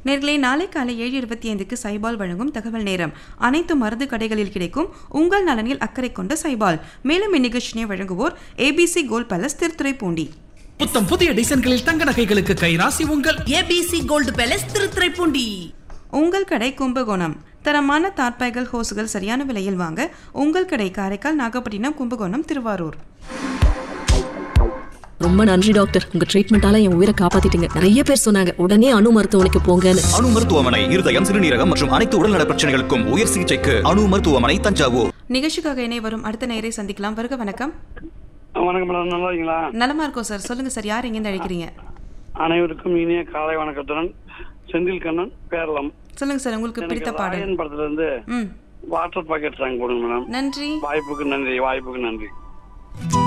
நேர்களே நாளை காலை ஏழு இருபத்தி ஐந்துக்கு சைபால் வழங்கும் தகவல் நேரம் அனைத்து மருந்து கடைகளில் கிடைக்கும் உங்கள் நலனில் அக்கறை கொண்ட சைபால் மேலும் இந்நிகழ்ச்சியை வழங்குவோர் ஏபிசி கோல்ட் பேலஸ் திருத்துறைப்பூண்டி புத்தம் புதிய டிசைன்களில் தங்க நகைகளுக்கு கைராசி உங்கள் ஏபிசி கோல்டு பேலஸ் திருத்துறைப்பூண்டி உங்கள் கடை கும்பகோணம் தரமான தார்பாய்கள் ஹோஸ்கள் சரியான விலையில் வாங்க உங்கள் கடை காரைக்கால் நாகப்பட்டினம் கும்பகோணம் திருவாரூர் ரொம்ப நன்றி டாக்டர் உங்க ட்ரீட்மெண்டால என் உயிரை காப்பாத்திட்டீங்க நிறைய பேர் சொன்னாங்க உடனே அணு மருத்துவமனைக்கு போங்கன்னு அணு மருத்துவமனை இருதயம் சிறுநீரகம் மற்றும் அனைத்து உடல்நல பிரச்சனைகளுக்கும் உயர் சிகிச்சைக்கு அணு மருத்துவமனை தஞ்சாவூர் நிகழ்ச்சிக்காக இணை வரும் அடுத்த நேரை சந்திக்கலாம் வருக வணக்கம் வணக்கம் மேடம் நல்லா இருக்கீங்களா நலமா இருக்கோம் சார் சொல்லுங்க சார் யார் எங்கேருந்து அழைக்கிறீங்க அனைவருக்கும் இனிய காலை வணக்கத்துடன் செந்தில் கண்ணன் பேரளம் சொல்லுங்க சார் உங்களுக்கு பிடித்த எனக்கு பாடல் ராயன் படத்துல இருந்து ம் வாட்டர் பாக்கெட் சாங் போடுங்க மேடம் நன்றி வாய்ப்புக்கு நன்றி வாய்ப்புக்கு நன்றி